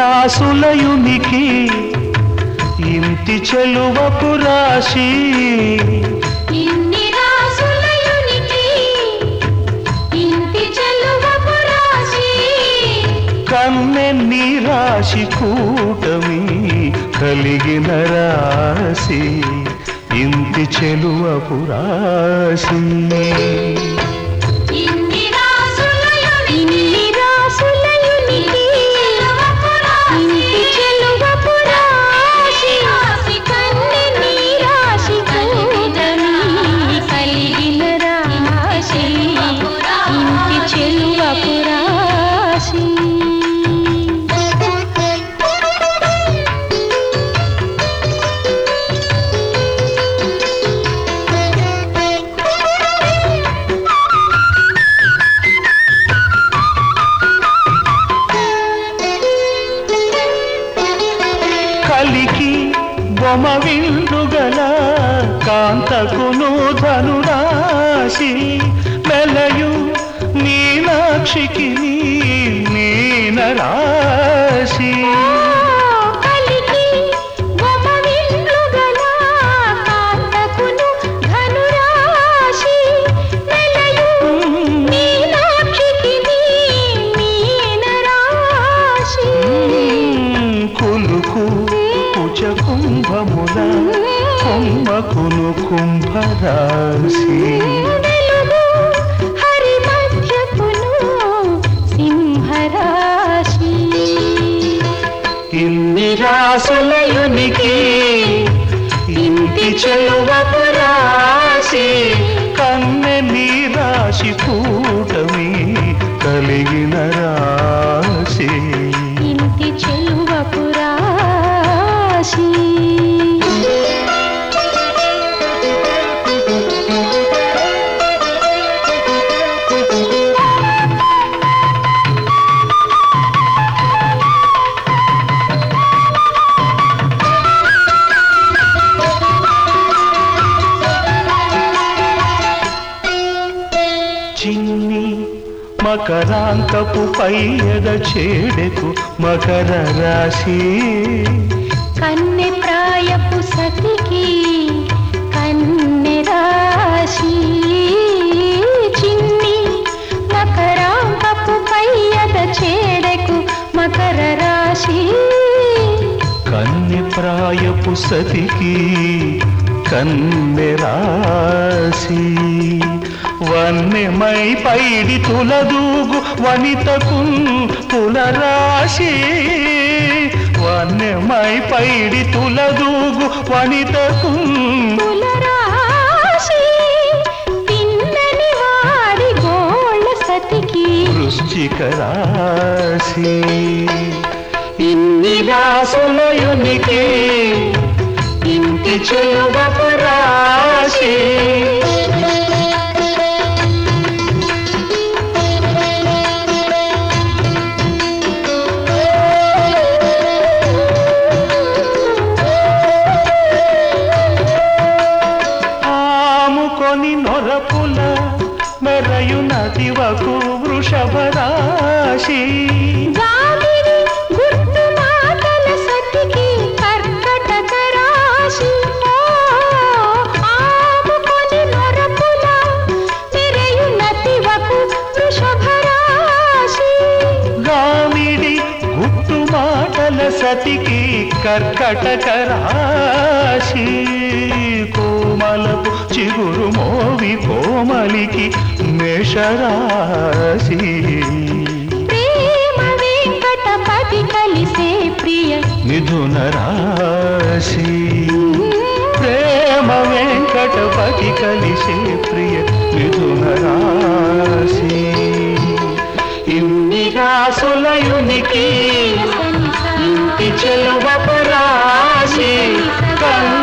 రాసులయునికి ఇంటి చెలువపు రాశి ఇన్ని రాసులయునికి ఇంటి చెలువపు రాశి కన్నెన్ని రాశి కూటమి కలిగిన రాశి ఇంటి చెలువపు రాశి ఇన్ని రాసులయునికి ఇన్ని రాసులయునికి ఇంటి చెలువపు రాశి కన్నెని రాశి కూటమి కలిగిన రాశి ఇంటి చెలువపు రాశి కలికి బొమ విందుగల కాంతకును ధనురాశి మెలయు మీనాక్షికి మీన రాశి కలికి గమ విందుగల కాంతకును ధనురాశి నెలయు మీనాక్షికి మీన రాశి కులుకు కుచ కుంభముల కుంభకును కుంభరాశి వెలుగు హరి మధ్యకును సింహరాశి ఇన్ని రాసులయునికి ఇంటి చెలువపు రాశి కన్నె నీ రాశి కూటమి కలిగిన రాశి ఇంటి చెలువపు రాశి చిన్ని మకరాంతపు పైయద చేడెకు మకర రాశి కన్నె ప్రాయపు సతికి కన్నె రాశి చిన్ని మకరాంబపు పయ్యద చేడకు మకర రాశి కన్నె ప్రాయపు సతికి కన్నె రాశి వన్నెమై పైడి తులదూగు వనితకు తులరాశి వన్నెమై పైడి తులదూగు వనితకు కులరాశి తిన్నని వాడి గోళ్ళ సతికి వృశ్చిక రాశి ఇన్ని రాసులయునికి ఇంటి చెలువపు రాశి ఆముకొని నొరపుల మెరయు నదివకు వృషభ రాశి గాలిని గుర్తు మాటల సతికి కర్కటక రాశి ఆముకొని నొరపుల తెరయు నతివకు వృషభ రాశి గామిడి గుట్టు మాటల సతికి కర్కటక రాశి కోమలపు చిగురు మోవి కోమలికి మేషరాశి ప్రేమ వెంకటపతి కలిసే ప్రియ మిథున రాశి ప్రేమ వెంకటపతి కలిసే ప్రియ మిథున రాశి ఇన్ని రాసులయునికి ఇంటి చెలువపు రాశి కన్ను